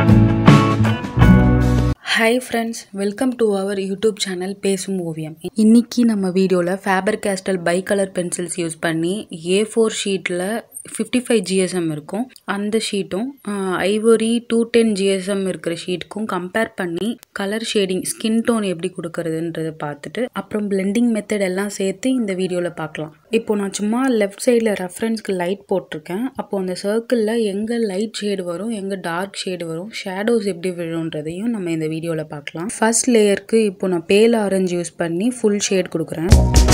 hi friends welcome to our YouTube channel Pesum Oviyam இன்னைக்கு நம்ம வீடியோவில் Faber Castell by colour pencils use பண்ணி A four ஷீட்டில் ஃபிஃப்டி ஃபைவ் ஜிஎஸ்எம் இருக்கும் அந்த ஷீட்டும் ஐவரி டூ டென் ஜிஎஸ்எம் இருக்கிற ஷீட்டுக்கும் கம்பேர் பண்ணி கலர் ஷேடிங் ஸ்கின் டோன் எப்படி கொடுக்கறதுன்றதை பார்த்துட்டு அப்புறம் பிளெண்டிங் மெத்தட் எல்லாம் சேர்த்து இந்த வீடியோவில் பார்க்கலாம் இப்போ நான் சும்மா லெஃப்ட் சைடில் ரெஃபரன்ஸ்க்கு லைட் போட்டிருக்கேன் அப்போ அந்த சர்க்கிளில் எங்கே லைட் ஷேடு வரும் எங்கே டார்க் ஷேடு வரும் ஷேடோஸ் எப்படி விழுன்றதையும் நம்ம இந்த வீடியோவில் பார்க்கலாம் ஃபர்ஸ்ட் லேயருக்கு இப்போ நான் பேல் ஆரஞ்சு யூஸ் பண்ணி ஃபுல் ஷேட் கொடுக்குறேன்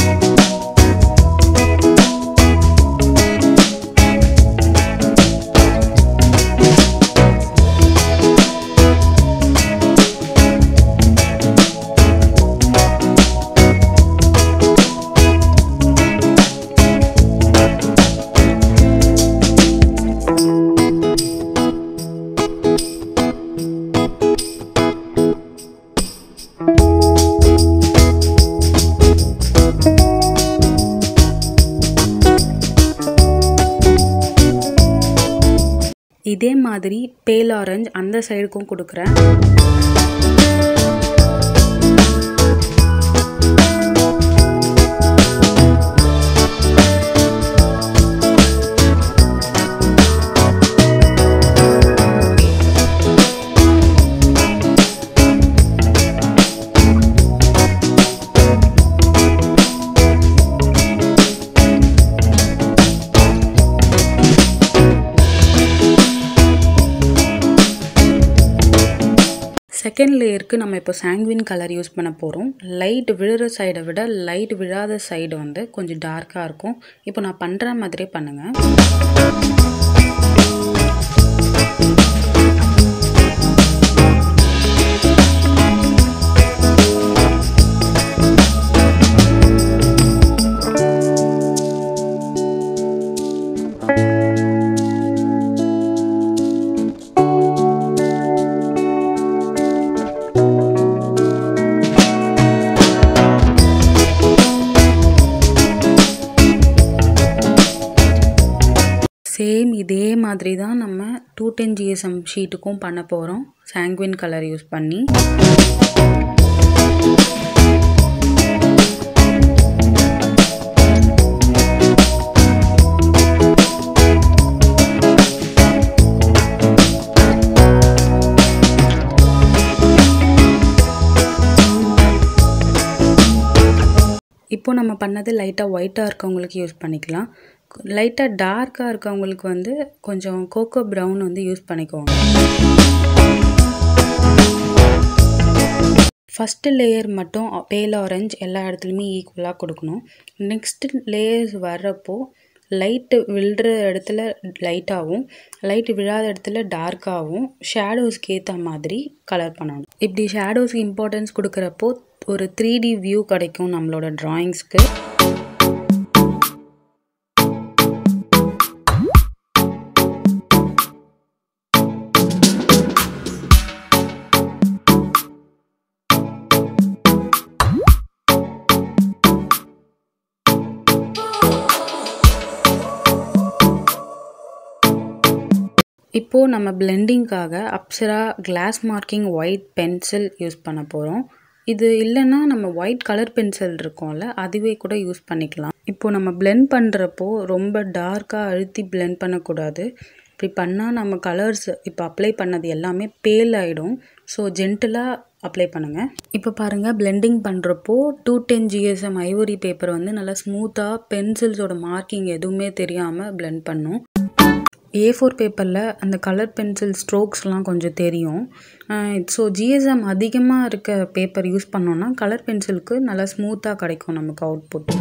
இதே மாதிரி பேல் ஆரஞ்சு அந்த சைடுக்கும் கொடுக்குறேன் செகண்ட் லேயருக்கு நம்ம இப்போ சாங்வின் கலர் யூஸ் பண்ண போகிறோம் லைட் விழுற சைடை விட லைட் விழாத சைடு வந்து கொஞ்சம் டார்க்காக இருக்கும் இப்போ நான் பண்ணுற மாதிரியே பண்ணுங்கள் சேம் இதே மாதிரி தான் நம்ம டூ டென் ஜிஎஸ்எம் ஷீட்டுக்கும் பண்ண போகிறோம் சாங்வின் கலர் யூஸ் பண்ணி இப்போ நம்ம பண்ணது லைட்டாக ஒயிட்டாக இருக்கவங்களுக்கு யூஸ் பண்ணிக்கலாம் லைட்டாக டார்க்காக இருக்கவங்களுக்கு வந்து கொஞ்சம் கோகோ ப்ரௌன் வந்து யூஸ் பண்ணிக்குவாங்க ஃபஸ்ட்டு லேயர் மட்டும் பேல் ஆரஞ்ச் எல்லா இடத்துலையுமே ஈக்குவலாக கொடுக்கணும் நெக்ஸ்ட்டு லேயர்ஸ் வர்றப்போ லைட்டு விழுற இடத்துல லைட்டாகவும் லைட் விழாத இடத்துல டார்க்காகவும் ஷேடோஸ்க்கு ஏற்ற மாதிரி கலர் பண்ணணும் இப்படி ஷேடோஸ்க்கு இம்பார்ட்டன்ஸ் கொடுக்குறப்போ ஒரு த்ரீ டி வியூ கிடைக்கும் நம்மளோட ட்ராயிங்ஸ்க்கு இப்போது நம்ம பிளெண்டிங்காக Apsara glass marking white pencil use பண்ண போகிறோம் இது இல்லைன்னா நம்ம ஒயிட் கலர் பென்சில் இருக்கோம்ல அதுவே கூட யூஸ் பண்ணிக்கலாம் இப்போது நம்ம பிளெண்ட் பண்ணுறப்போ ரொம்ப டார்க்காக அழுத்தி பிளெண்ட் பண்ணக்கூடாது இப்படி பண்ணால் நம்ம கலர்ஸ் இப்போ அப்ளை பண்ணது எல்லாமே பேல் ஆகிடும் ஸோ ஜென்டிலாக அப்ளை பண்ணுங்கள் இப்போ பாருங்கள் பிளெண்டிங் பண்ணுறப்போ two ten GSM ivory paper வந்து நல்லா ஸ்மூத்தாக பென்சில்ஸோட மார்க்கிங் எதுவுமே தெரியாமல் பிளெண்ட் பண்ணும் ஏ ஃபோர் பேப்பரில் அந்த கலர் பென்சில் ஸ்ட்ரோக்ஸ்லாம் கொஞ்சம் தெரியும் ஸோ ஜிஎஸ்எம் அதிகமாக இருக்க பேப்பர் யூஸ் பண்ணோன்னா கலர் பென்சிலுக்கு நல்லா ஸ்மூத்தாக கிடைக்கும் நமக்கு அவுட்புட்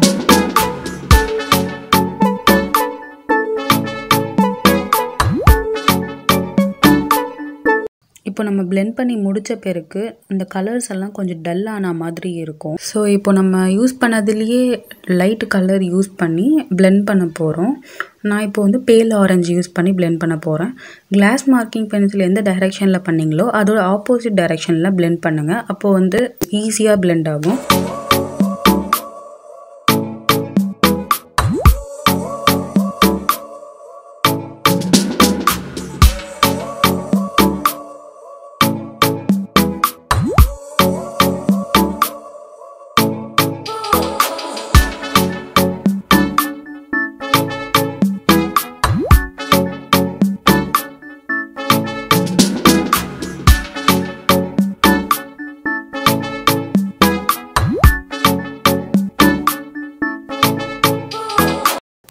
இப்போ நம்ம பிளெண்ட் பண்ணி முடித்த பிறகு அந்த கலர்ஸ் எல்லாம் கொஞ்சம் டல் ஆன மாதிரி இருக்கும் ஸோ இப்போ நம்ம யூஸ் பண்ணதுலேயே லைட் கலர் யூஸ் பண்ணி பிளெண்ட் பண்ண போகிறோம் நான் இப்போ வந்து பேல் ஆரஞ்சு யூஸ் பண்ணி பிளெண்ட் பண்ண போகிறேன் கிளாஸ் மார்க்கிங் பென்சில் எந்த டைரெக்ஷனில் பண்ணீங்களோ அதோட ஆப்போசிட் டைரெக்ஷனில் பிளெண்ட் பண்ணுங்கள் அப்போது வந்து ஈஸியாக பிளெண்ட் ஆகும்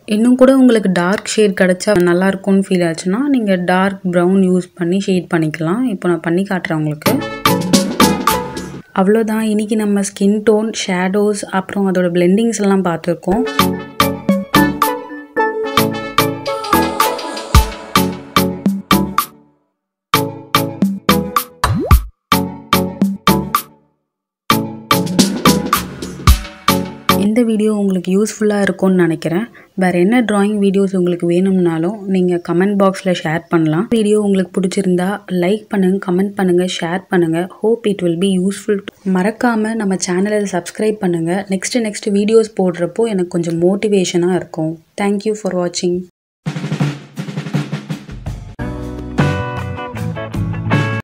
இன்னும் கூட உங்களுக்கு டார்க் ஷேட் கிடச்சா நல்லா இருக்கும்னு ஃபீல் ஆச்சுன்னா நீங்கள் டார்க் ப்ரௌன் யூஸ் பண்ணி ஷேட் பண்ணிக்கலாம் இப்போ நான் பண்ணி காட்டுறேன் உங்களுக்கு அவ்வளோதான் இன்றைக்கி நம்ம ஸ்கின் டோன் ஷேடோஸ் அப்புறம் அதோட பிளெண்டிங்ஸ் எல்லாம் பார்த்துருக்கோம் இந்த வீடியோ உங்களுக்கு யூஸ்ஃபுல்லாக இருக்கும்னு நினைக்கிறேன் வேறு என்ன ட்ராயிங் வீடியோஸ் உங்களுக்கு வேணும்னாலும் நீங்கள் கமெண்ட் பாக்ஸில் ஷேர் பண்ணலாம் வீடியோ உங்களுக்கு பிடிச்சிருந்தா லைக் பண்ணுங்கள் கமெண்ட் பண்ணுங்கள் ஷேர் பண்ணுங்கள் hope it will be useful மறக்காமல் நம்ம சேனலை சப்ஸ்கிரைப் பண்ணுங்கள் நெக்ஸ்ட்டு நெக்ஸ்ட் வீடியோஸ் போடுறப்போ எனக்கு கொஞ்சம் மோட்டிவேஷனாக இருக்கும் தேங்க்யூ ஃபார் வாட்சிங்